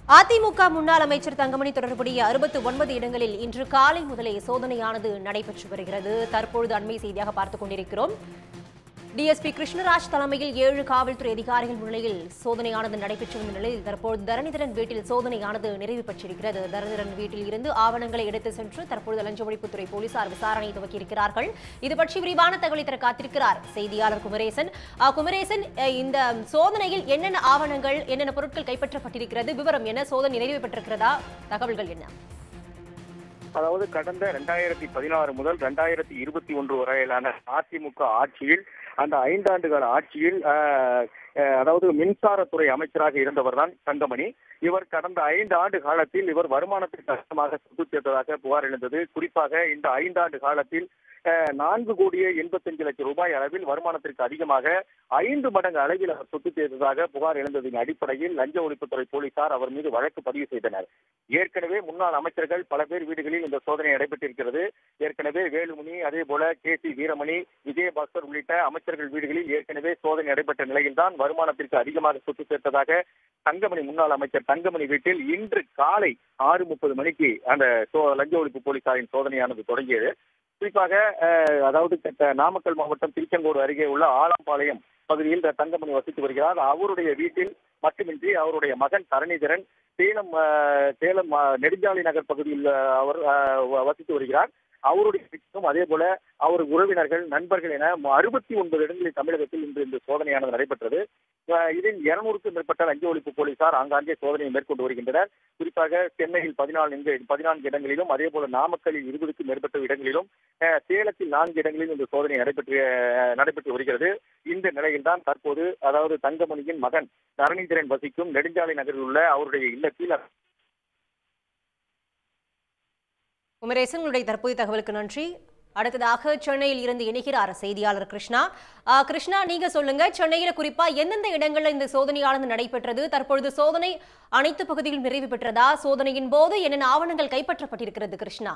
அதிமுக முன்னாள் அமைச்சர் தங்கமணி தொடர்புடைய அறுபத்து ஒன்பது இடங்களில் இன்று காலை முதலே சோதனையானது நடைபெற்று வருகிறது தற்பொழுது அண்மை செய்தியாக பார்த்துக் கொண்டிருக்கிறோம் டிஎஸ்பி கிருஷ்ணராஜ் தலைமையில் ஏழு காவல்துறை அதிகாரிகள் முன்னிலையில் சோதனையானது நடைபெற்று வந்த நிலையில் தற்போது தரணிதரன் வீட்டில் சோதனையானது நிறைவு பெற்றிருக்கிறது தரணிதரன் வீட்டில் இருந்து ஆவணங்களை எடுத்து சென்று தற்பொழுது லஞ்ச ஒழிப்புத்துறை போலீசார் விசாரணை துவக்கியிருக்கிறார்கள் இது பற்றி விரிவான தகவலை தர காத்திருக்கிறார் செய்தியாளர் குமரேசன் அஹ், குமரேசன் அஹ், இந்த சோதனையில் என்னென்ன ஆவணங்கள் என்னென்ன பொருட்கள் கைப்பற்றப்பட்டிருக்கிறது விவரம் என்ன சோதனை நிறைவு பெற்றிருக்கிறதா தகவல்கள் என்ன அதாவது கடந்த ரெண்டாயிரத்தி பதினாறு முதல் ரெண்டாயிரத்தி இருபத்தி ஒன்று வரையிலான அதிமுக ஆட்சியில் அந்த ஐந்தாண்டு கால ஆட்சியில் ஆஹ், ஆஹ், அதாவது மின்சாரத்துறை அமைச்சராக இருந்தவர் தான் தங்கமணி இவர் கடந்த ஐந்து ஆண்டு காலத்தில் இவர் வருமானத்திற்கு அதிகமாக சொத்து சேர்த்ததாக புகார் எழுந்தது குறிப்பாக இந்த ஐந்தாண்டு காலத்தில் ஆஹ், நான்கு கோடியே எண்பத்தஞ்சு லட்சம் ரூபாய் அளவில் வருமானத்திற்கு அதிகமாக ஐந்து மடங்கு அளவில் அவர் சொத்து சேர்த்ததாக புகார் எழுந்ததின் அடிப்படையில் லஞ்ச ஒழிப்புத்துறை போலீசார் அவர் மீது வழக்கு பதிவு செய்தனர் ஏற்கனவே முன்னாள் அமைச்சர்கள் பல பேர் வீடுகளில் இந்த சோதனை நடைபெற்றிருக்கிறது ஏற்கனவே வேலுமணி அதே போல கே சி வீரமணி விஜயபாஸ்கர் உள்ளிட்ட அமைச்சர்கள் வீடுகளில் ஏற்கனவே சோதனை நடைபெற்ற நிலையில்தான் வருமானத்திற்கு அதிகமாக சொத்து சேர்த்ததாக தங்கமணி முன்னாள் அமைச்சர் தங்கமணி வீட்டில் இன்று காலை ஆறு முப்பது மணிக்கு அந்த சோ- லஞ்ச ஒழிப்பு போலீசாரின் சோதனையானது தொடங்கியது குறிப்பாக அஹ், அதாவது க- நாமக்கல் மாவட்டம் திருச்செங்கோடு அருகே உள்ள ஆலம்பாளையம் பகுதியில் இந்த தங்கமணி வசித்து வருகிறார் அவருடைய வீட்டில் மட்டுமின்றி அவருடைய மகன் தரணிதரன் சேலம் அஹ், சேலம் அஹ், நெடுஞ்சாலை நகர் பகுதியில் அஹ், அவர் அஹ், வ- வசித்து வருகிறார் அவருடைய வீட்டிலும் அதே போல அவர் உறவினர்கள் நண்பர்கள் என அறுபத்தி ஒன்பது இடங்களில் தமிழகத்தில் இன்று இந்த சோதனையானது நடைபெற்றது அஹ், இதில் இருநூறுக்கும் மேற்பட்ட லஞ்ச ஒழிப்பு போலீசார் ஆங்காங்கே சோதனையை மேற்கொண்டு வருகின்றனர் குறிப்பாக சென்னையில் பதினான்கு பதினான்கு இடங்களிலும் அதே போல நாமக்கலில் இருபதுக்கும் மேற்பட்ட இடங்களிலும் அஹ், சேலத்தில் நான்கு இடங்களிலும் இந்த சோதனை நடைபெற்று அஹ், நடைபெற்று வருகிறது இந்த நிலையில்தான் தற்போது அதாவது தங்கமணியின் மகன் தரணிதரன் வசிக்கும் நெடுஞ்சாலை நகரில் உள்ள அவருடைய இல்லத்தில் குமரேசன் உங்களுடைய தற்போதைய தகவலுக்கு நன்றி அடுத்ததாக சென்னையில் இருந்து இணைகிறார் செய்தியாளர் கிருஷ்ணா ஆ, கிருஷ்ணா நீங்க சொல்லுங்க சென்னையில குறிப்பா எந்தெந்த இடங்கள்ல இந்த சோதனையானது நடைபெற்றது தற்பொழுது சோதனை அனைத்து பகுதிகளிலும் நிறைவு பெற்றதா சோதனையின் போது என்னென்ன ஆவணங்கள் கைப்பற்றப்பட்டிருக்கிறது கிருஷ்ணா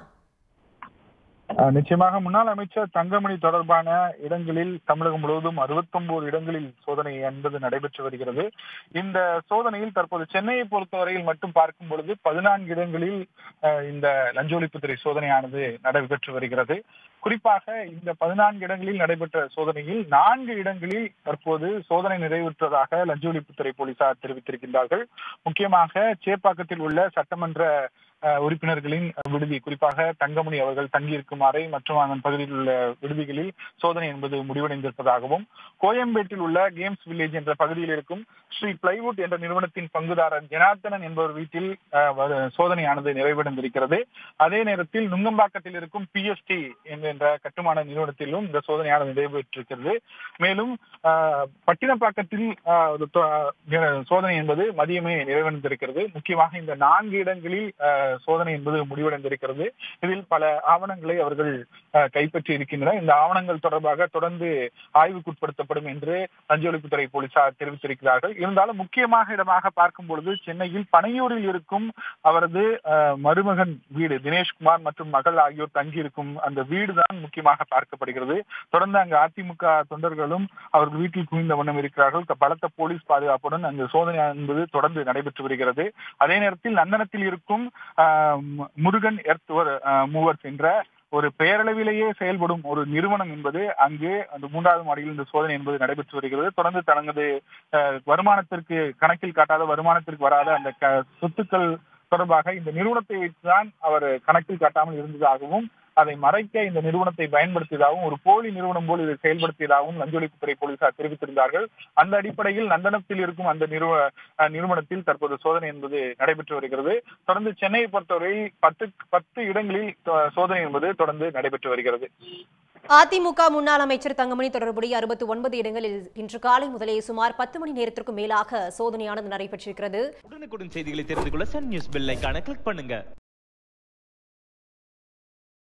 அஹ் நிச்சயமாக முன்னாள் அமைச்சர் தங்கமணி தொடர்பான இடங்களில் தமிழகம் முழுவதும் 69 இடங்களில் சோதனை என்பது நடைபெற்று வருகிறது இந்த சோதனையில் தற்போது சென்னையை பொறுத்தவரையில் மட்டும் பார்க்கும் பொழுது பதினான்கு இடங்களில் அஹ், இந்த லஞ்ச ஒழிப்புத்துறை சோதனையானது நடைபெற்று வருகிறது குறிப்பாக இந்த பதினான்கு இடங்களில் நடைபெற்ற சோதனையில் நான்கு இடங்களில் தற்போது சோதனை நிறைவுற்றதாக லஞ்ச ஒழிப்புத்துறை போலீசார் தெரிவித்திருக்கின்றார்கள் முக்கியமாக சேப்பாக்கத்தில் உள்ள சட்டமன்ற அஹ், உறுப்பினர்களின் விடுதி குறிப்பாக தங்கமணி அவர்கள் தங்கியிருக்கும் அறை மற்றும் அதன் பகுதியில் உள்ள விடுதிகளில் சோதனை என்பது முடிவடைந்திருப்பதாகவும் கோயம்பேட்டில் உள்ள கேம்ஸ் வில்லேஜ் என்ற பகுதியில் இருக்கும் ஸ்ரீ பிளைவுட் என்ற நிறுவனத்தின் பங்குதாரர் ஜனார்த்தனன் என்பவர் வீட்டில் அஹ், வரு- சோதனையானது நிறைவடைந்திருக்கிறது அதே நேரத்தில் நுங்கம்பாக்கத்தில் இருக்கும் பிஎஸ்டி என்கின்ற கட்டுமான நிறுவனத்திலும் இந்த சோதனையானது நடைபெற்றிருக்கிறது மேலும் அஹ், பட்டினப்பாக்கத்தில் அஹ், ஒரு தொ- அஹ், சோதனை என்பது மதியமே நிறைவடைந்திருக்கிறது முக்கியமாக இந்த நான்கு இடங்களில் அஹ், சோதனை என்பது முடிவடைந்திருக்கிறது இதில் பல ஆவணங்களை அவர்கள் அஹ், கைப்பற்றி இருக்கின்றனர் இந்த ஆவணங்கள் தொடர்பாக தொடர்ந்து ஆய்வுக்குட்படுத்தப்படும் என்று லஞ்ச ஒழிப்புத்துறை போலீசார் தெரிவித்திருக்கிறார்கள் இருந்தாலும் முக்கியமாக இடமாக பார்க்கும் பொழுது சென்னையில் பனையூரில் இருக்கும் அவரது அஹ், மருமகன் வீடு தினேஷ்குமார் மற்றும் மகள் ஆகியோர் தங்கியிருக்கும் அந்த வீடு தான் முக்கியமாக பார்க்கப்படுகிறது தொடர்ந்து அங்கு அதிமுக தொண்டர்களும் அவர்கள் வீட்டில் குவிந்த வண்ணம் இருக்கிறார்கள் க- பலத்த போலீஸ் பாதுகாப்புடன் அங்கு சோதனை என்பது தொடர்ந்து நடைபெற்று வருகிறது அதே நேரத்தில் நந்தனத்தில் இருக்கும் ஆஹ், மு- முருகன் எர்த் மூவர்ஸ் என்ற ஒரு பெயரளவிலேயே செயல்படும் ஒரு நிறுவனம் என்பது அங்கு அந்த மூன்றாவது மாடியில் இந்த சோதனை என்பது நடைபெற்று வருகிறது தொடர்ந்து தனது அஹ், வருமானத்திற்கு கணக்கில் காட்டாத வருமானத்திற்கு வராத அந்த க- சொத்துக்கள் தொடர்பாக இந்த நிறுவனத்தை வைத்துதான் அவர் கணக்கில் காட்டாமல் இருந்ததாகவும் அதை மறைக்க இந்த நிறுவனத்தை பயன்படுத்தியதாகவும் ஒரு போலி நிறுவனம் போல் இதை செயல்படுத்தியதாகவும் லஞ்ச ஒழிப்புத்துறை போலீசார் தெரிவித்திருந்தார்கள் அந்த அடிப்படையில் நந்தனத்தில் இருக்கும் அந்த நிறுவ அஹ், நிறுவனத்தில் தற்போது சோதனை என்பது நடைபெற்று வருகிறது தொடர்ந்து சென்னையை பொறுத்தவரை பத்து பத்து இடங்களில் அஹ், சோதனை என்பது தொடர்ந்து நடைபெற்று வருகிறது அதிமுக முன்னாள் அமைச்சர் தங்கமணி தொடர்புடைய அறுபத்தி ஒன்பது இடங்களில் இன்று காலை முதலே சுமார் பத்து மணி நேரத்திற்கும் மேலாக சோதனையானது நடைபெற்றிருக்கிறது உடனுக்குடன் செய்திகளை தெரிந்து கொள்ள சன் நியூஸ் பெல் ஐகானை கிளிக் பண்ணுங்க